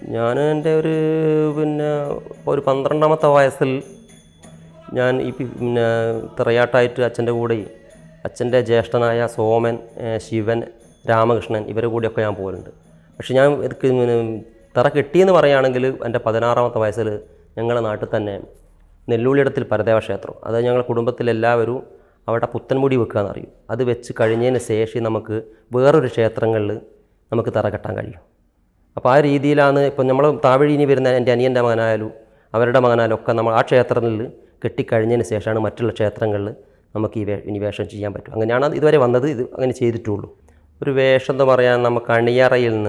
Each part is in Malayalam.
ഞാൻ എൻ്റെ ഒരു പിന്നെ ഒരു പന്ത്രണ്ടാമത്തെ വയസ്സിൽ ഞാൻ ഈ പി- പിന്നെ തിറയാട്ടായിട്ട് അച്ഛൻ്റെ കൂടെ അച്ഛൻ്റെ ജ്യേഷ്ഠനായ സോമൻ ഏഹ് ശിവൻ രാമകൃഷ്ണൻ ഇവരെ കൂടെയൊക്കെ ഞാൻ പോലുണ്ട് പക്ഷെ ഞാൻ ഇതൊക്കെ ഇങ്ങനെ തിറ കെട്ടിയെന്ന് പറയുകയാണെങ്കിൽ എൻ്റെ പതിനാറാമത്തെ വയസ്സിൽ ഞങ്ങളുടെ നാട്ടിൽ തന്നെ നെല്ലൂളിയിടത്തിൽ പരദേവ ക്ഷേത്രം അത് ഞങ്ങളുടെ കുടുംബത്തിലെല്ലാവരും അവിടെ പുത്തൻമുടി വെക്കുക എന്നറിയും അത് വെച്ച് കഴിഞ്ഞതിന് ശേഷം നമുക്ക് വേറൊരു ക്ഷേത്രങ്ങളിൽ നമുക്ക് തറ കെട്ടാൻ കഴിയും അപ്പോൾ ആ രീതിയിലാണ് ഇപ്പം നമ്മൾ താവഴി ഇനി വരുന്ന എൻ്റെ അനിയൻ്റെ മകനായാലും അവരുടെ മകനായാലും ഒക്കെ നമ്മൾ ആ ക്ഷേത്രങ്ങളിൽ കെട്ടിക്കഴിഞ്ഞതിന് ശേഷമാണ് മറ്റുള്ള ക്ഷേത്രങ്ങളിൽ നമുക്ക് ഈ വേ ഇനി വേഷം ചെയ്യാൻ പറ്റും അങ്ങനെയാണ് അത് ഇതുവരെ വന്നത് ഇത് അങ്ങനെ ചെയ്തിട്ടുള്ളൂ ഒരു വേഷം എന്ന് പറയാൻ നമുക്ക് അണിയറയിൽ നിന്ന്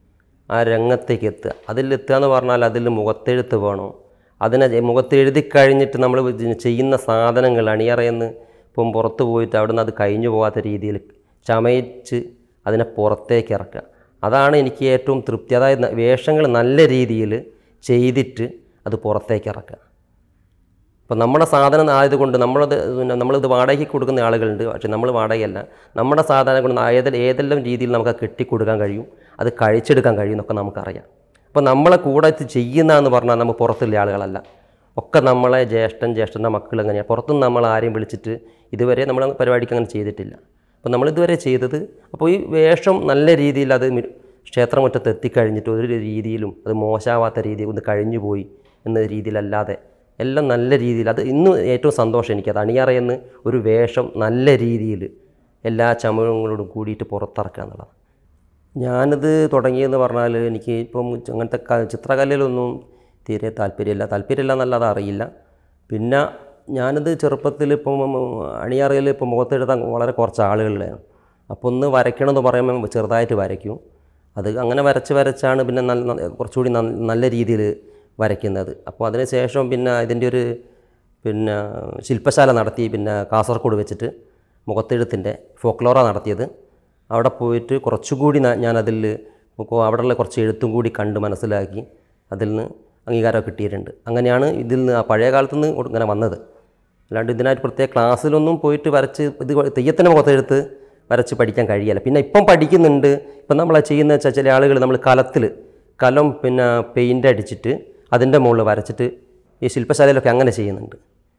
ആ രംഗത്തേക്ക് എത്തുക അതിലെത്തുക എന്ന് പറഞ്ഞാൽ അതിൽ മുഖത്തെഴുത്ത് വേണം അതിനെ ജെ- മുഖത്തെഴുതി കഴിഞ്ഞിട്ട് നമ്മൾ ചെയ്യുന്ന സാധനങ്ങൾ അണിയറയിൽ നിന്ന് ഇപ്പം പുറത്ത് പോയിട്ട് അവിടെ നിന്ന് അത് കഴിഞ്ഞു പോകാത്ത രീതിയിൽ ചമയിച്ച് അതിനെ പുറത്തേക്ക് ഇറക്കുക അതാണ് എനിക്ക് ഏറ്റവും തൃപ്തി അതായത് വേഷങ്ങൾ നല്ല രീതിയിൽ ചെയ്തിട്ട് അത് പുറത്തേക്ക് ഇറക്കുക അപ്പോൾ നമ്മുടെ സാധനം ആയതുകൊണ്ട് നമ്മളത് പിന്നെ നമ്മളിത് വാടകയ്ക്ക് കൊടുക്കുന്ന ആളുകളുണ്ട് പക്ഷേ നമ്മൾ വാടകയല്ല നമ്മുടെ സാധനം കൊണ്ട് ഏതെ ഏതെല്ലാം രീതിയിൽ നമുക്ക് അത് കെട്ടിക്കൊടുക്കാൻ കഴിയും അത് കഴിച്ചെടുക്കാൻ കഴിയും എന്നൊക്കെ നമുക്കറിയാം അപ്പോൾ നമ്മളെ കൂടെ ഇത് ചെയ്യുന്നതെന്ന് പറഞ്ഞാൽ നമ്മൾ പുറത്തുള്ള ആളുകളല്ല ഒക്കെ നമ്മളെ ജ്യേഷ്ഠൻ ജ്യേഷ്ഠൻ്റെ മക്കൾ എങ്ങനെയാണ് പുറത്തുനിന്ന് നമ്മൾ ആരെയും വിളിച്ചിട്ട് ഇതുവരെ നമ്മൾ പരിപാടിക്ക് അങ്ങനെ ചെയ്തിട്ടില്ല അപ്പോൾ നമ്മൾ ഇതുവരെ ചെയ്തത് അപ്പോൾ ഈ വേഷം നല്ല രീതിയിൽ അത് മി- ക്ഷേത്രമുറ്റത്ത് എത്തിക്കഴിഞ്ഞിട്ട് ഒരു രീതിയിലും അത് മോശമാവാത്ത രീതിയിൽ ഒന്ന് കഴിഞ്ഞു പോയി എന്ന രീതിയിലല്ലാതെ എല്ലാം നല്ല രീതിയിൽ അത് ഇന്നും ഏറ്റവും സന്തോഷം എനിക്കത് അണിയറയെന്ന് ഒരു വേഷം നല്ല രീതിയിൽ എല്ലാ ചമയങ്ങളോടും കൂടിയിട്ട് പുറത്തിറക്കുക എന്നുള്ളതാണ് ഞാനിത് തുടങ്ങിയെന്ന് പറഞ്ഞാൽ എനിക്ക് ഇപ്പം അങ്ങനത്തെ ക- ചിത്രകലയിലൊന്നും തീരെ താല്പര്യമില്ല താല്പര്യമില്ല എന്നല്ലാതെ അറിയില്ല പിന്നെ ഞാനിത് ചെറുപ്പത്തിൽ ഇപ്പം അണിയറയിൽ ഇപ്പം മുഖത്തെഴുതാൻ വളരെ കുറച്ച് ആളുകളിലാണ് അപ്പോൾ ഒന്ന് വരയ്ക്കണം എന്ന് പറയുമ്പോൾ ചെറുതായിട്ട് വരയ്ക്കും അത് അങ്ങനെ വരച്ച് വരച്ചാണ് പിന്നെ നല്ല നല്ല- കുറച്ചുകൂടി നന്ന- നല്ല രീതിയിൽ വരയ്ക്കുന്നത് അപ്പോൾ അതിന് ശേഷം പിന്നെ ഇതിൻ്റെ ഒരു പിന്നെ ശില്പശാല നടത്തി പിന്നെ കാസർഗോഡ് വെച്ചിട്ട് മുഖത്തെഴുത്തിൻ്റെ ഫോക്ലോറ നടത്തിയത് അവിടെ പോയിട്ട് കുറച്ചുകൂടി ന- ഞാനതിൽ ഇപ്പോൾ അവിടെയുള്ള കുറച്ച് എഴുത്തും കൂടി കണ്ട് മനസ്സിലാക്കി അതിൽ നിന്ന് അംഗീകാരം കിട്ടിയിട്ടുണ്ട് അങ്ങനെയാണ് ഇതിൽ നിന്ന് ആ പഴയ കാലത്ത് നിന്ന് ഇങ്ങനെ വന്നത് അല്ലാണ്ട് ഇതിനായിട്ട് പ്രത്യേക ക്ലാസ്സിലൊന്നും പോയിട്ട് വരച്ച് ഇത് തെയ്യത്തിൻ്റെ മുഖത്തെഴുത്ത് വരച്ച് പഠിക്കാൻ കഴിയില്ല പിന്നെ ഇപ്പം പഠിക്കുന്നുണ്ട് ഇപ്പം നമ്മൾ ചെയ്യുന്ന വെച്ചാൽ ചില ആളുകൾ നമ്മൾ കലത്തിൽ കലം പിന്നെ പെയിൻ്റ് അടിച്ചിട്ട് അതിൻ്റെ മുകളിൽ വരച്ചിട്ട് ഈ ശില്പശാലയിലൊക്കെ അങ്ങനെ ചെയ്യുന്നുണ്ട്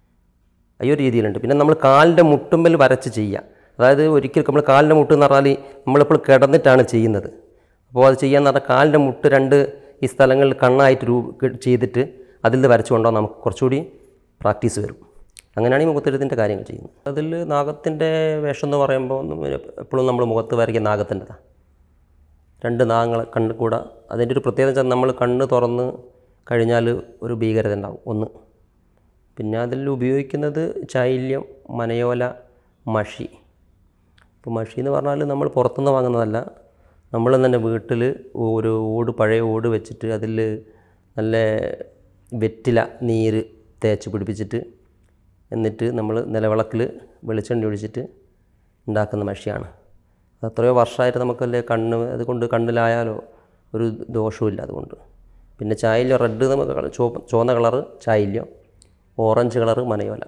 ഈ ഒരു രീതിയിലുണ്ട് പിന്നെ നമ്മൾ കാലിൻ്റെ മുട്ടുമ്പൽ വരച്ച് ചെയ്യുക അതായത് ഒരിക്കൽ നമ്മൾ കാലിൻ്റെ മുട്ട് എന്ന് പറഞ്ഞാൽ നമ്മളിപ്പോൾ കിടന്നിട്ടാണ് ചെയ്യുന്നത് അപ്പോൾ അത് ചെയ്യാന്ന് പറഞ്ഞാൽ കാലിൻ്റെ മുട്ട് രണ്ട് ഈ സ്ഥലങ്ങളിൽ കണ്ണായിട്ട് രൂ ചെയ്തിട്ട് അതിൽ നിന്ന് വരച്ചു കൊണ്ടുപോകാൻ നമുക്ക് കുറച്ചുകൂടി പ്രാക്ടീസ് വരും അങ്ങനെയാണ് ഈ മുഖത്തെഴുത്തിൻ്റെ കാര്യങ്ങൾ ചെയ്യുന്നത് അതിൽ നാഗത്തിൻ്റെ വേഷം എന്ന് പറയുമ്പോൾ എപ്പോഴും നമ്മൾ മുഖത്ത് വരയ്ക്കുന്ന നാഗത്തിൻ്റെതാണ് രണ്ട് നാഗങ്ങളെ കണ്ണ് കൂടെ അതിൻ്റെ ഒരു പ്രത്യേകത വെച്ചാൽ നമ്മൾ കണ്ണ് തുറന്ന് കഴിഞ്ഞാൽ ഒരു ഭീകരത ഉണ്ടാവും ഒന്ന് പിന്നെ അതിൽ ഉപയോഗിക്കുന്നത് ചൈല്യം മനയോല മഷി ഇപ്പോൾ മഷി എന്ന് പറഞ്ഞാൽ നമ്മൾ പുറത്തുനിന്ന് വാങ്ങുന്നതല്ല നമ്മൾ തന്നെ വീട്ടിൽ ഒരു ഓട് പഴയ ഓട് വെച്ചിട്ട് അതിൽ നല്ല വെറ്റില നീര് തേച്ച് പിടിപ്പിച്ചിട്ട് എന്നിട്ട് നമ്മൾ നിലവിളക്കിൽ വെളിച്ചെണ്ണ ഒഴിച്ചിട്ട് ഉണ്ടാക്കുന്ന മഷിയാണ് അത് എത്രയോ വർഷമായിട്ട് നമുക്കല്ലേ കണ്ണ് അതുകൊണ്ട് കണ്ണിലായാലോ ഒരു ദോഷവുമില്ല അതുകൊണ്ട് പിന്നെ ചായല്യം റെഡ് നമുക്ക് കള- ചുവപ്പ് ചുവന്ന കളറ് ചായല്യം ഓറഞ്ച് കളറ് മനയോല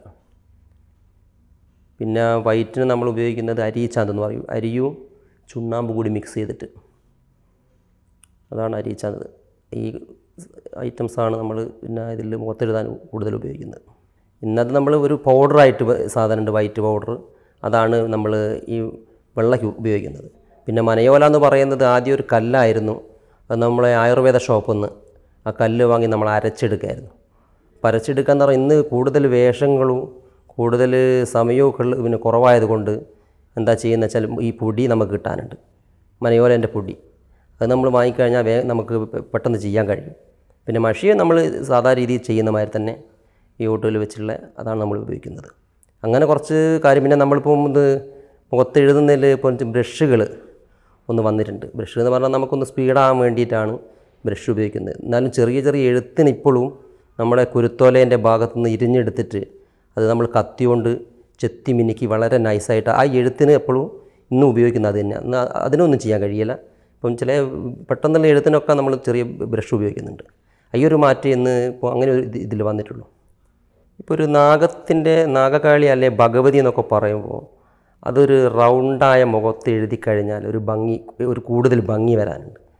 പിന്നെ വൈറ്റിന് നമ്മൾ ഉപയോഗിക്കുന്നത് അരിച്ചാന്ത് എന്ന് പറയും അരിയും ചുണ്ണാമ്പ് കൂടി മിക്സ് ചെയ്തിട്ട് അതാണ് അരിച്ചാന്ത് ഈ ഐറ്റംസാണ് നമ്മൾ പിന്നെ ഇതിൽ മുഖത്തെഴുതാൻ കൂടുതൽ ഉപയോഗിക്കുന്നത് ഇന്നത് നമ്മൾ ഒരു പൗഡറായിട്ട് സാധനമുണ്ട് വൈറ്റ് പൗഡർ അതാണ് നമ്മൾ ഈ വെള്ളയ്ക്ക് ഉപയോഗിക്കുന്നത് പിന്നെ മനയോല എന്ന് പറയുന്നത് ആദ്യം ഒരു കല്ലായിരുന്നു അത് നമ്മളെ ആയുർവേദ ഷോപ്പിൽ നിന്ന് ആ കല്ല് വാങ്ങി നമ്മൾ അരച്ചെടുക്കായിരുന്നു അപ്പോൾ അരച്ചെടുക്കുക എന്ന് പറഞ്ഞാൽ ഇന്ന് കൂടുതൽ വേഷങ്ങളും കൂടുതൽ സമയവും ഒക്കെ ഉള്ള- പിന്നെ കുറവായതുകൊണ്ട് എന്താ ചെയ്യുന്നത് വെച്ചാൽ ഈ പൊടി നമുക്ക് കിട്ടാനുണ്ട് മനയോലേൻ്റെ പൊടി അത് നമ്മൾ വാങ്ങിക്കഴിഞ്ഞാൽ വേ നമുക്ക് പെ- പെട്ടെന്ന് ചെയ്യാൻ കഴിയും പിന്നെ മഷിയെ നമ്മൾ സാധാ രീതിയിൽ ചെയ്യുന്ന മാതിരി തന്നെ ഈ ഓട്ടോയിൽ വെച്ചുള്ള അതാണ് നമ്മൾ ഉപയോഗിക്കുന്നത് അങ്ങനെ കുറച്ച് കാര്യം പിന്നെ നമ്മളിപ്പം ഇത് മുഖത്ത് എഴുതുന്നതിൽ ഇപ്പോൾ ബ്രഷുകൾ ഒന്ന് വന്നിട്ടുണ്ട് ബ്രഷ് എന്ന് പറഞ്ഞാൽ നമുക്കൊന്ന് സ്പീഡാകാൻ വേണ്ടിയിട്ടാണ് ബ്രഷ് ഉപയോഗിക്കുന്നത് എന്നാലും ചെറിയ ചെറിയ എഴുത്തിന് ഇപ്പോഴും നമ്മുടെ കുരുത്തോലേൻ്റെ ഭാഗത്തു നിന്ന് ഇരിഞ്ഞെടുത്തിട്ട് അത് നമ്മൾ കത്തി കൊണ്ട് ചെത്തി മിനുക്കി വളരെ നൈസായിട്ട് ആ എഴുത്തിന് എപ്പോഴും ഇന്നും ഉപയോഗിക്കുന്നത് അത് തന്നെ എന്നാൽ അതിനൊന്നും ചെയ്യാൻ കഴിയില്ല ഇപ്പം ചില പെട്ടെന്നുള്ള എഴുത്തിനൊക്കെ നമ്മൾ ചെറിയ ബ്രഷ് ഉപയോഗിക്കുന്നുണ്ട് ഈ ഒരു മാറ്റം ഇന്ന് ഇപ്പോൾ അങ്ങനെ ഒരു ഇതിൽ വന്നിട്ടുള്ളൂ ഇപ്പോൾ ഒരു നാഗത്തിൻ്റെ നാഗകാളി അല്ലെ ഭഗവതി എന്നൊക്കെ പറയുമ്പോൾ അതൊരു റൗണ്ടായ മുഖത്ത് എഴുതി കഴിഞ്ഞാൽ ഒരു ഭംഗി ഒരു കൂടുതൽ ഭംഗി വരാനുണ്ട്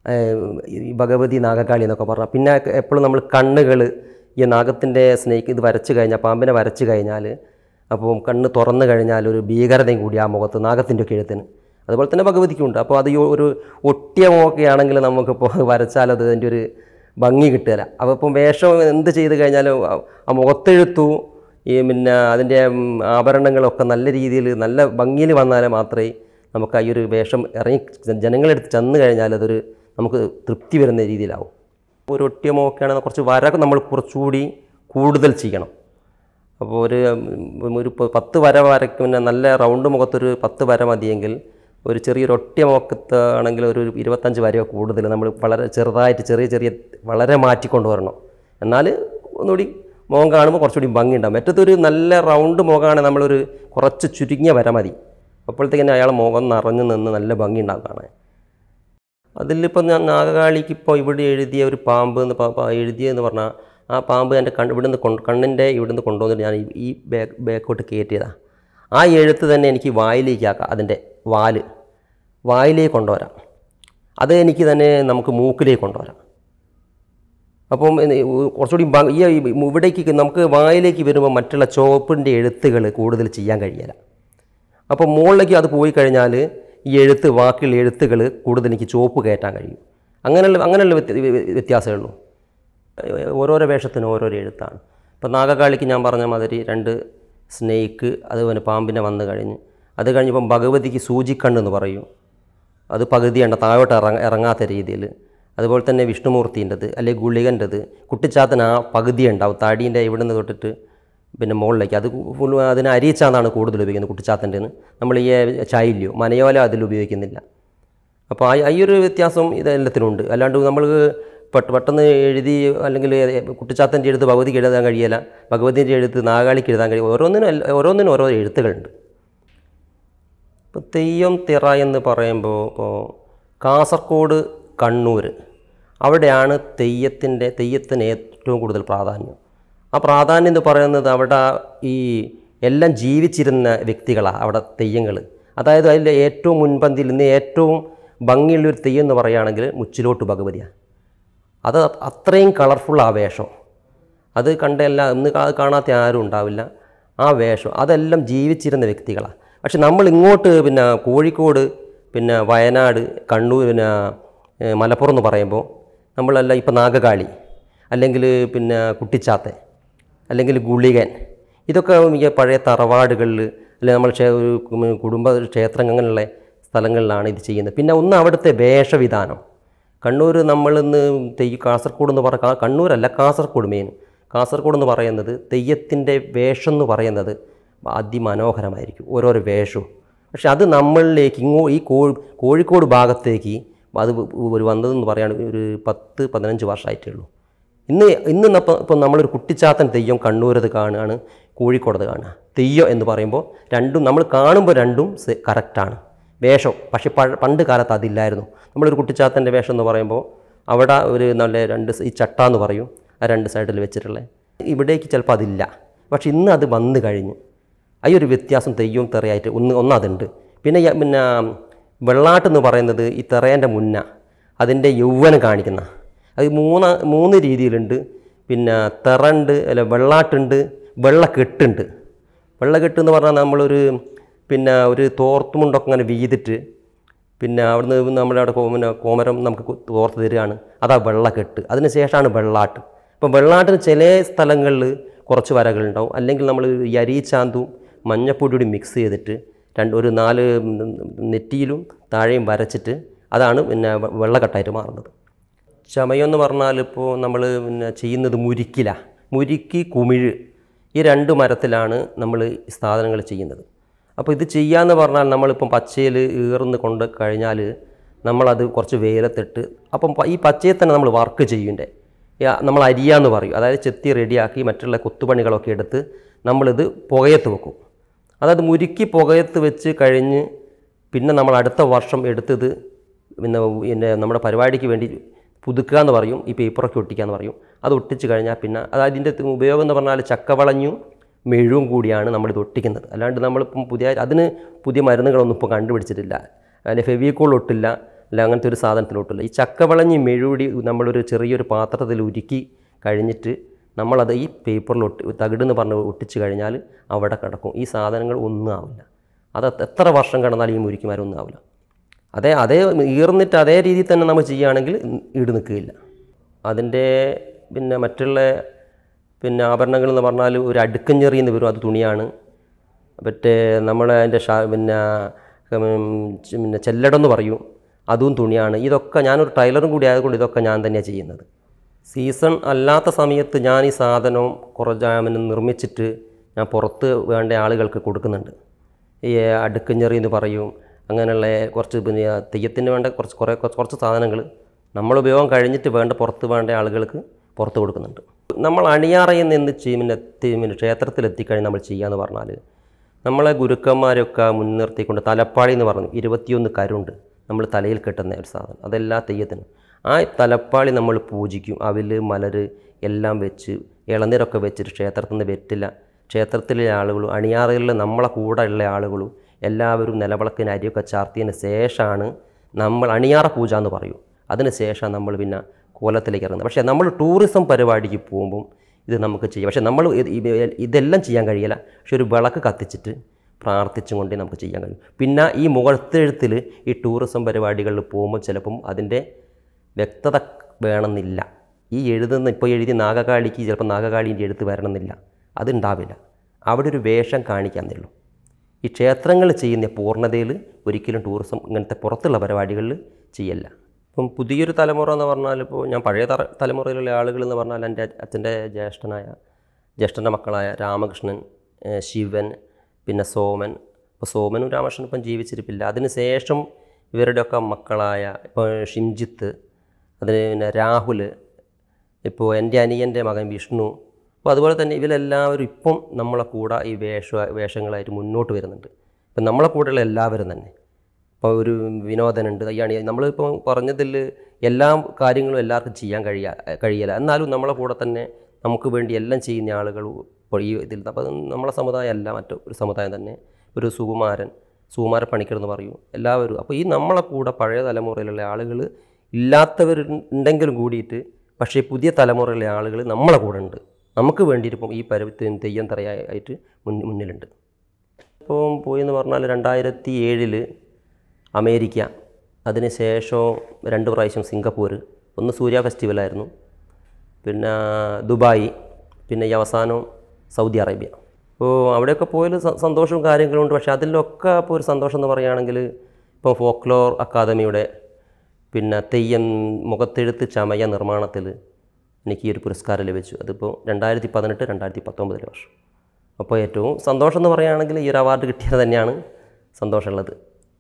ഈ ഭഗവതി നാഗകാളി എന്നൊക്കെ പറഞ്ഞാൽ പിന്നെ എപ്പോഴും നമ്മൾ കണ്ണുകൾ ഈ നാഗത്തിൻ്റെ സ്നേക്ക് ഇത് വരച്ച് കഴിഞ്ഞാൽ പാമ്പിനെ വരച്ച് കഴിഞ്ഞാൽ അപ്പം കണ്ണ് തുറന്നു കഴിഞ്ഞാൽ ഒരു ഭീകരതയും കൂടി ആ മുഖത്ത് നാഗത്തിൻ്റെ ഒക്കെ എഴുത്തിന് അതുപോലെ തന്നെ ഭഗവതിക്കുണ്ട് അപ്പോൾ അത് ഈ ഒരു ഒട്ടിയ മുഖമൊക്കെ ആണെങ്കിൽ നമുക്കിപ്പോൾ വരച്ചാൽ അത് അതിൻ്റെ ഒരു ഭംഗി കിട്ടുകയില്ല അപ്പോൾ ഇപ്പം വേഷം എന്ത് ചെയ്ത് കഴിഞ്ഞാലും ആ- ആ മുഖത്തെഴുത്തു ഈ പിന്നെ അതിൻ്റെ ഉം, ആഭരണങ്ങളൊക്കെ നല്ല രീതിയിൽ നല്ല ഭംഗിയിൽ വന്നാൽ മാത്രമേ നമുക്ക് ഈ ഒരു വേഷം ഇറങ്ങി ജനങ്ങളെടുത്ത് ചെന്ന് കഴിഞ്ഞാൽ അതൊരു നമുക്ക് തൃപ്തി വരുന്ന രീതിയിലാവും ഒരു ഒട്ടിയ മുഖമൊക്കെയാണെങ്കിൽ കുറച്ച് വര നമ്മൾ കുറച്ചുകൂടി കൂടുതൽ ചെയ്യണം അപ്പോൾ ഒരു ഉം, ഒരു പ- പത്ത് വര വരയ്ക്ക് പിന്നെ നല്ല റൗണ്ട് മുഖത്തൊരു പത്ത് വര മതിയെങ്കിൽ ഒരു ചെറിയൊരു ഒട്ടിയ മുഖത്ത് ആണെങ്കിൽ ഒരു ഇരുപത്തഞ്ച് വരയോ കൂടുതൽ നമ്മൾ വളരെ ചെറുതായിട്ട് ചെറിയ ചെറിയ വളരെ മാറ്റിക്കൊണ്ട് വരണം എന്നാൽ ഒന്നുകൂടി മുഖം കാണുമ്പോൾ കുറച്ചുകൂടി ഭംഗിയുണ്ടാകും മറ്റത്തൊരു നല്ല റൗണ്ട് മുഖമാണെങ്കിൽ നമ്മളൊരു കുറച്ച് ചുരുങ്ങിയ വര മതി അപ്പോഴത്തേക്കിന് അയാൾ മുഖം നിറഞ്ഞു നിന്ന് നല്ല ഭംഗിയുണ്ടാകും കാണാൻ അതിലിപ്പോൾ ഞാൻ നാഗകാളിക്ക് ഇപ്പോൾ ഇവിടെ എഴുതിയ ഒരു പാമ്പ് എന്ന് പ- പ- എഴുതിയെന്ന് പറഞ്ഞാൽ ആ പാമ്പ് എൻ്റെ കണ്ണ് ഇവിടുന്ന് കൊണ്ട് കണ്ണിൻ്റെ ഇവിടുന്ന് കൊണ്ടുവന്നിട്ട് ഞാൻ ഈ- ഈ ബാക്ക് ബാക്കോട്ട് കയറ്റിയതാണ് ആ എഴുത്ത് തന്നെ എനിക്ക് വായിലേക്ക് ആക്കാം അതിൻ്റെ വാല് വായിലേക്ക് കൊണ്ടുവരാം അത് എനിക്ക് തന്നെ നമുക്ക് മൂക്കിലേക്ക് കൊണ്ടുവരാം അപ്പം ഇത് കുറച്ചുകൂടി ഭംഗി- ഈ ഈ ഇവിടേക്ക് നമുക്ക് വായിലേക്ക് വരുമ്പോൾ മറ്റുള്ള ചുവപ്പിൻ്റെ എഴുത്തുകൾ കൂടുതൽ ചെയ്യാൻ കഴിയില്ല അപ്പോൾ മുകളിലേക്ക് അത് പോയി കഴിഞ്ഞാൽ ഈ എഴുത്ത് വാക്കുകൾ എഴുത്തുകൾ കൂടുതൽ എനിക്ക് ചുവപ്പ് കയറ്റാൻ കഴിയും അങ്ങനെയുള്ള അങ്ങനെയുള്ള വ്യത്യ- വ്യ- വ്യത്യാസമേ ഉള്ളൂ ഓരോരോ വേഷത്തിനും ഓരോരോ എഴുത്താണ് ഇപ്പോൾ നാഗകാളിക്ക് ഞാൻ പറഞ്ഞ മാതിരി രണ്ട് സ്നേക്ക് അതുപോലെ പാമ്പിനെ വന്നു കഴിഞ്ഞ് അത് കഴിഞ്ഞപ്പം ഭഗവതിക്ക് സൂചിക്കണ്ണ് എന്ന് പറയും അത് പകുതിയുണ്ട് താഴോട്ട് ഇറങ്ങ ഇറങ്ങാത്ത രീതിയിൽ അതുപോലെ തന്നെ വിഷ്ണുമൂർത്തിൻ്റെത് അല്ലെങ്കിൽ ഗുളികൻ്റെത് കുട്ടിച്ചാത്തന് ആ പകുതി ഉണ്ടാവും താടീൻ്റെ ഇവിടെ നിന്ന് തൊട്ടിട്ട് പിന്നെ മുകളിലേക്ക് അത് ഫുൾ അതിന് അരിച്ചാന്നാണ് കൂടുതൽ ഉപയോഗിക്കുന്നത് കുട്ടിച്ചാത്തൻ്റെ നമ്മൾ ഈ ചായില്യോ മനയോല അതിൽ ഉപയോഗിക്കുന്നില്ല അപ്പോൾ ആ ഈ ഒരു വ്യത്യാസം ഇതെല്ലാത്തിനുണ്ട് അല്ലാണ്ട് നമ്മൾ പെട്ട് പെട്ടെന്ന് എഴുതി അല്ലെങ്കിൽ കുട്ടിച്ചാത്തൻ്റെ എഴുത്ത് ഭഗവതിക്ക് എഴുതാൻ കഴിയില്ല ഭഗവതിൻ്റെ എഴുത്ത് നാഗാളിക്ക് എഴുതാൻ കഴിയും ഓരോന്നിനും എല്ലാ- ഓരോന്നിനും ഓരോ എഴുത്തുകളുണ്ട് ഇപ്പോൾ തെയ്യം തിറ എന്ന് പറയുമ്പോൾ ഇപ്പോൾ കാസർഗോഡ് കണ്ണൂർ അവിടെയാണ് തെയ്യത്തിൻ്റെ തെയ്യത്തിന് ഏറ്റവും കൂടുതൽ പ്രാധാന്യം ആ പ്രാധാന്യം എന്ന് പറയുന്നത് അവിടെ ഈ എല്ലാം ജീവിച്ചിരുന്ന വ്യക്തികളാണ് അവിടെ തെയ്യങ്ങൾ അതായത് അതിൽ ഏറ്റവും മുൻപന്തിയിൽ ഇന്ന് ഏറ്റവും ഭംഗിയുള്ളൊരു തെയ്യം എന്ന് പറയുകയാണെങ്കിൽ മുച്ചിലോട്ട് ഭഗവതിയാണ് അത് അത്രയും കളർഫുൾ ആ വേഷം അത് കണ്ടെല്ല ഇന്ന് കാ- കാണാത്ത ആരും ഉണ്ടാവില്ല ആ വേഷം അതെല്ലാം ജീവിച്ചിരുന്ന വ്യക്തികളാണ് പക്ഷെ നമ്മൾ ഇങ്ങോട്ട് പിന്നെ കോഴിക്കോട് പിന്നെ വയനാട് കണ്ണൂർ പിന്നെ ഏഹ് മലപ്പുറം എന്ന് പറയുമ്പോൾ നമ്മളെല്ലാം ഇപ്പോൾ നാഗകാളി അല്ലെങ്കിൽ പിന്നെ കുട്ടിച്ചാത്തൻ അല്ലെങ്കിൽ ഗുളികൻ ഇതൊക്കെ ഈ പഴയ തറവാടുകളിൽ അല്ലെങ്കിൽ നമ്മൾ ക്ഷേ- ഒരു കും- കുടുംബ ക്ഷേത്രങ്ങൾ അങ്ങനെയുള്ള സ്ഥലങ്ങളിലാണ് ഇത് ചെയ്യുന്നത് പിന്നെ ഒന്ന് അവിടുത്തെ വേഷവിധാനം കണ്ണൂർ നമ്മളിന്ന് തെയ്യ കാസർഗോഡ് എന്ന് പറ കണ്ണൂരല്ല കാസർഗോഡ് മെയിൻ കാസർഗോഡ് എന്ന് പറയുന്നത് തെയ്യത്തിൻ്റെ വേഷം എന്ന് പറയുന്നത് അതിമനോഹരമായിരിക്കും ഓരോരോ വേഷവും പക്ഷെ അത് നമ്മളിലേക്ക് ഇങ്ങോ ഈ കോ കോഴിക്കോട് ഭാഗത്തേക്ക് അത് ഒരു വന്നതെന്ന് പറയാൻ ഒരു പത്ത് പതിനഞ്ച് വർഷമായിട്ടേ ഉള്ളൂ ഇന്ന് ഇന്ന് ഇപ്പം ഇപ്പം നമ്മളൊരു കുട്ടിച്ചാത്തൻ തെയ്യം കണ്ണൂരത് കാണുകയാണ് കോഴിക്കോടത് കാണുക തെയ്യം എന്ന് പറയുമ്പോൾ രണ്ടും നമ്മൾ കാണുമ്പോൾ രണ്ടും കറക്റ്റാണ് വേഷം പക്ഷേ പഴ പണ്ട് കാലത്ത് അതില്ലായിരുന്നു നമ്മളൊരു കുട്ടിച്ചാത്തൻ്റെ വേഷം എന്ന് പറയുമ്പോൾ അവിടെ ഒരു നല്ല രണ്ട് സ- ഈ ചട്ട എന്ന് പറയും ആ രണ്ട് സൈഡിൽ വെച്ചിട്ടുള്ളത് ഇവിടേക്ക് ചിലപ്പോൾ അതില്ല പക്ഷെ ഇന്ന് അത് വന്നു കഴിഞ്ഞു ആ ഒരു വ്യത്യാസം തെയ്യവും തെറയായിട്ട് ഒന്ന് ഒന്നതുണ്ട് പിന്നെ ഈ- പിന്നെ വെള്ളാട്ടെന്ന് പറയുന്നത് ഈ തെറേൻ്റെ മുന്ന അതിൻ്റെ യൗവനം കാണിക്കുന്ന അത് മൂന്ന് മൂന്ന് രീതിയിലുണ്ട് പിന്നെ തെറണ്ട് അല്ല വെള്ളാട്ടുണ്ട് വെള്ളക്കെട്ടുണ്ട് വെള്ളക്കെട്ട് എന്ന് പറഞ്ഞാൽ നമ്മളൊരു പിന്നെ ഒരു തോർത്തുമുണ്ടൊക്കെ അങ്ങനെ വീതിട്ട് പിന്നെ അവിടുന്ന് നമ്മുടെ അവിടെ കോ- പിന്നെ കോമരം നമുക്ക് കു- തോർത്ത് തരികയാണ് അതാ വെള്ളക്കെട്ട് അതിന് ശേഷമാണ് വെള്ളാട്ട് ഇപ്പം വെള്ളാട്ടിന് ചില സ്ഥലങ്ങളിൽ കുറച്ച് വരകളുണ്ടാവും അല്ലെങ്കിൽ നമ്മൾ ഈ അരീച്ചാന്തും മഞ്ഞപ്പൊടിയോടും മിക്സ് ചെയ്തിട്ട് രണ്ട് ഒരു നാല് നെറ്റിയിലും താഴെയും വരച്ചിട്ട് അതാണ് പിന്നെ വെ- വെള്ളക്കെട്ടായിട്ട് മാറുന്നത് ചമയം എന്ന് പറഞ്ഞാൽ ഇപ്പോൾ നമ്മൾ പിന്നെ ചെയ്യുന്നത് മുരിക്കില മുരിക്കി കുമിഴ് ഈ രണ്ട് മരത്തിലാണ് നമ്മൾ ഈ സാധനങ്ങൾ ചെയ്യുന്നത് അപ്പോൾ ഇത് ചെയ്യാന്ന് പറഞ്ഞാൽ നമ്മളിപ്പം പച്ചയിൽ ഈർന്ന് കൊണ്ട് കഴിഞ്ഞാൽ നമ്മളത് കുറച്ച് വെയിലത്തിട്ട് അപ്പം പ- ഈ പച്ചയിൽ തന്നെ നമ്മൾ വർക്ക് ചെയ്യണ്ടേ യാ- നമ്മൾ അരിയാന്ന് പറയും അതായത് ചെത്തി റെഡിയാക്കി മറ്റുള്ള കൊത്തുപണികളൊക്കെ എടുത്ത് നമ്മളിത് പുകയത്ത് വെക്കും അതായത് മുരുക്കി പുകയത്ത് വെച്ച് കഴിഞ്ഞ് പിന്നെ നമ്മൾ അടുത്ത വർഷം എടുത്തത് പിന്നെ പിന്നെ നമ്മുടെ പരിപാടിക്ക് വേണ്ടി പുതുക്കുക എന്ന് പറയും ഈ പേപ്പറൊക്കെ ഒട്ടിക്കുക എന്ന് പറയും അത് ഒട്ടിച്ച് കഴിഞ്ഞാൽ പിന്നെ അത് അതിൻ്റെ ഉപയോഗം എന്ന് പറഞ്ഞാൽ ചക്കവളഞ്ഞും മെഴുവും കൂടിയാണ് നമ്മളിത് ഒട്ടിക്കുന്നത് അല്ലാണ്ട് നമ്മളിപ്പം പുതിയ അതിന് പുതിയ മരുന്നുകളൊന്നും ഇപ്പോൾ കണ്ടുപിടിച്ചിട്ടില്ല അതിൽ ഫെവിക്കോൾ ഒട്ടില്ല അല്ല അങ്ങനത്തെ ഒരു സാധനത്തിലോട്ടില്ല ഈ ചക്കവളഞ്ഞി മെഴുടി നമ്മളൊരു ചെറിയൊരു പാത്രത്തിൽ ഉരുക്കി കഴിഞ്ഞിട്ട് നമ്മളത് ഈ പേപ്പറിൽ ഒട്ടി തകിടെന്ന് പറഞ്ഞ് ഒട്ടിച്ച് കഴിഞ്ഞാൽ അവിടെ കിടക്കും ഈ സാധനങ്ങൾ ഒന്നും ആവില്ല അത് എത്ര വർഷം കിടന്നാലും ഈ മുരിക്കുമാരൊന്നും ആവില്ല അതേ അതേ ഈർന്നിട്ട് അതേ രീതിയിൽ തന്നെ നമ്മൾ ചെയ്യുകയാണെങ്കിൽ ഈട് നിൽക്കുകയില്ല അതിൻ്റെ പിന്നെ മറ്റുള്ള പിന്നെ ആഭരണങ്ങൾ എന്ന് പറഞ്ഞാൽ ഒരു അടുക്കഞ്ഞെറി എന്ന് വരും അത് തുണിയാണ് മറ്റേ നമ്മൾ അതിൻ്റെ ഷാ പിന്നെ ഉം, ചെ- പിന്നെ ചെല്ലടെന്ന് പറയും അതും തുണിയാണ് ഇതൊക്കെ ഞാനൊരു ടൈലറും കൂടി ആയതുകൊണ്ട് ഇതൊക്കെ ഞാൻ തന്നെയാണ് ചെയ്യുന്നത് സീസൺ അല്ലാത്ത സമയത്ത് ഞാൻ ഈ സാധനം കുറച്ച് പിന്നെ നിർമ്മിച്ചിട്ട് ഞാൻ പുറത്ത് വേണ്ട ആളുകൾക്ക് കൊടുക്കുന്നുണ്ട് ഈ അടുക്കഞ്ഞെറി എന്ന് പറയും അങ്ങനെയുള്ള കുറച്ച് പിന്നെ തെയ്യത്തിന് വേണ്ട കുറച്ച് കുറേ കുറച്ച് കുറച്ച് സാധനങ്ങൾ നമ്മൾ ഉപയോഗം കഴിഞ്ഞിട്ട് വേണ്ട പുറത്ത് വേണ്ട ആളുകൾക്ക് പുറത്ത് കൊടുക്കുന്നുണ്ട് നമ്മൾ അണിയാറയിൽ നിന്ന് ചെയ്യും പിന്നെ തി- പിന്നെ ക്ഷേത്രത്തിലെത്തിക്കഴിഞ്ഞ് നമ്മൾ ചെയ്യാന്ന് പറഞ്ഞാൽ നമ്മളെ ഗുരുക്കന്മാരൊക്കെ മുൻനിർത്തിക്കൊണ്ട് തലപ്പാടി എന്ന് പറഞ്ഞു ഇരുപത്തിയൊന്ന് കരുണ്ട് നമ്മൾ തലയിൽ കെട്ടുന്ന ഒരു സാധനം അതെല്ലാ തെയ്യത്തിനും ആ തലപ്പാളി നമ്മൾ പൂജിക്കും അവില് മലര് എല്ലാം വെച്ച് ഇളനീരൊക്കെ വെച്ചിട്ട് ക്ഷേത്രത്തിൽ നിന്ന് വെറ്റില്ല ക്ഷേത്രത്തിലെ ആളുകളും അണിയാറുകളിൽ നമ്മളെ കൂടെ ഉള്ള ആളുകളും എല്ലാവരും നിലവിളക്കിന് അരിയൊക്കെ ചാർത്തിയതിന് ശേഷമാണ് നമ്മൾ അണിയാറ പൂജ എന്ന് പറയും അതിന് ശേഷം നമ്മൾ പിന്നെ കോലത്തിലേക്ക് ഇറങ്ങുന്നത് പക്ഷേ നമ്മൾ ടൂറിസം പരിപാടിക്ക് പോകുമ്പം ഇത് നമുക്ക് ചെയ്യാം പക്ഷേ നമ്മൾ ഇത് ഇത് ഇതെല്ലാം ചെയ്യാൻ കഴിയില്ല പക്ഷെ ഒരു വിളക്ക് കത്തിച്ചിട്ട് പ്രാർത്ഥിച്ചും കൊണ്ടേ നമുക്ക് ചെയ്യാൻ കഴിയും പിന്നെ ഈ മുഖത്തെഴുത്തിൽ ഈ ടൂറിസം പരിപാടികളിൽ പോകുമ്പോൾ ചിലപ്പം അതിൻ്റെ വ്യക്തത വേണമെന്നില്ല ഈ എഴുതുന്ന ഇപ്പോൾ എഴുതി നാഗകാളിക്ക് ചിലപ്പോൾ നാഗകാളീൻ്റെ എഴുത്ത് വരണമെന്നില്ല അതുണ്ടാവില്ല അവിടെ ഒരു വേഷം കാണിക്കാന്നേ ഉള്ളൂ ഈ ക്ഷേത്രങ്ങൾ ചെയ്യുന്ന പൂർണ്ണതയിൽ ഒരിക്കലും ടൂറിസം ഇങ്ങനത്തെ പുറത്തുള്ള പരിപാടികളിൽ ചെയ്യല്ല ഇപ്പം പുതിയൊരു തലമുറ എന്ന് പറഞ്ഞാൽ ഇപ്പോൾ ഞാൻ പഴയ തറ തലമുറയിലുള്ള ആളുകൾ എന്ന് പറഞ്ഞാൽ എൻ്റെ അച്ഛൻ്റെ ജ്യേഷ്ഠനായ ജ്യേഷ്ഠൻ്റെ മക്കളായ രാമകൃഷ്ണൻ ഏഹ് ശിവൻ പിന്നെ സോമൻ ഇപ്പോൾ സോമനും രാമകൃഷ്ണനും ഇപ്പം ജീവിച്ചിരിപ്പില്ല അതിന് ശേഷം ഇവരുടെയൊക്കെ മക്കളായ ഇപ്പോൾ ഷിംജിത്ത് അതിന് പിന്നെ രാഹുൽ ഇപ്പോൾ എൻ്റെ അനിയൻ്റെ മകൻ വിഷ്ണു അപ്പോൾ അതുപോലെ തന്നെ ഇവരെല്ലാവരും ഇപ്പം നമ്മളെ കൂടെ ഈ വേഷ വേഷങ്ങളായിട്ട് മുന്നോട്ട് വരുന്നുണ്ട് ഇപ്പം നമ്മളെ കൂടെയുള്ള എല്ലാവരും തന്നെ ഇപ്പോൾ ഒരു വിനോദനുണ്ട് അയ്യാണ് നമ്മളിപ്പോൾ പറഞ്ഞതിൽ എല്ലാ കാര്യങ്ങളും എല്ലാവർക്കും ചെയ്യാൻ കഴിയ കഴിയില്ല എന്നാലും നമ്മളെ കൂടെ തന്നെ നമുക്ക് വേണ്ടി എല്ലാം ചെയ്യുന്ന ആളുകൾ ഇപ്പോൾ ഈ ഇതിൽ അപ്പോൾ നമ്മളെ സമുദായം അല്ല മറ്റു ഒരു സമുദായം തന്നെ ഒരു സുകുമാരൻ സുകുമാര പണിക്കർ എന്ന് പറയും എല്ലാവരും അപ്പോൾ ഈ നമ്മളെ കൂടെ പഴയ തലമുറയിലുള്ള ആളുകൾ ഇല്ലാത്തവരുണ്ടെങ്കിലും കൂടിയിട്ട് പക്ഷേ പുതിയ തലമുറയിലെ ആളുകൾ നമ്മളെ കൂടെ ഉണ്ട് നമുക്ക് വേണ്ടിയിട്ട് ഇപ്പം ഈ പരവത്തിന് തെയ്യം തറയായിട്ട് മുൻ മുന്നിലുണ്ട് ഇപ്പം പോയി എന്ന് പറഞ്ഞാൽ രണ്ടായിരത്തി ഏഴിൽ അമേരിക്ക അതിന് ശേഷം രണ്ട് പ്രാവശ്യം സിംഗപ്പൂർ ഒന്ന് സൂര്യ ഫെസ്റ്റിവലായിരുന്നു പിന്നെ ദുബായ് പിന്നെ ഈ അവസാനം സൗദി അറേബ്യ അപ്പോൾ അവിടെയൊക്കെ പോയാൽ സ- സന്തോഷവും കാര്യങ്ങളും ഉണ്ട് പക്ഷേ അതിലൊക്കെ ഇപ്പോൾ ഒരു സന്തോഷം എന്ന് പറയുകയാണെങ്കിൽ ഇപ്പോൾ ഫോക്ലോർ അക്കാദമിയുടെ പിന്നെ തെയ്യം മുഖത്തെഴുത്ത് ചമയ നിർമ്മാണത്തിൽ എനിക്ക് ഈ ഒരു പുരസ്കാരം ലഭിച്ചു അതിപ്പോൾ രണ്ടായിരത്തി പതിനെട്ട് രണ്ടായിരത്തി പത്തൊമ്പതിലെ വർഷം അപ്പോൾ ഏറ്റവും സന്തോഷം എന്ന് പറയുകയാണെങ്കിൽ ഈ ഒരു അവാർഡ് കിട്ടിയത് തന്നെയാണ് സന്തോഷമുള്ളത്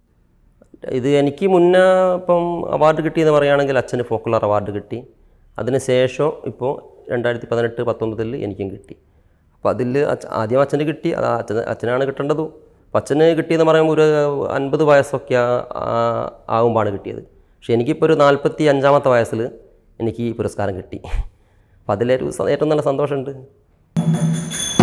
ഇത് എനിക്ക് മുന്നേ ഇപ്പം അവാർഡ് കിട്ടിയെന്ന് പറയുകയാണെങ്കിൽ അച്ഛന് ഫോക്കുലർ അവാർഡ് കിട്ടി അതിന് ശേഷം ഇപ്പോൾ രണ്ടായിരത്തി പതിനെട്ട് പത്തൊമ്പതിൽ എനിക്കും കിട്ടി അപ്പോൾ അതിൽ അച്ഛ ആദ്യം അച്ഛന് കിട്ടി അത് അച്ഛൻ അച്ഛനാണ് കിട്ടേണ്ടതും അപ്പം അച്ഛന് കിട്ടിയെന്ന് പറയുമ്പോൾ ഒരു അൻപത് വയസ്സൊക്കെ ആ- ആകുമ്പോഴാണ് കിട്ടിയത് പക്ഷേ എനിക്കിപ്പോൾ ഒരു നാൽപ്പത്തി അഞ്ചാമത്തെ വയസ്സിൽ എനിക്ക് ഈ പുരസ്കാരം കിട്ടി അപ്പോൾ അതിലൊരു സ- ഏറ്റവും നല്ല സന്തോഷമുണ്ട്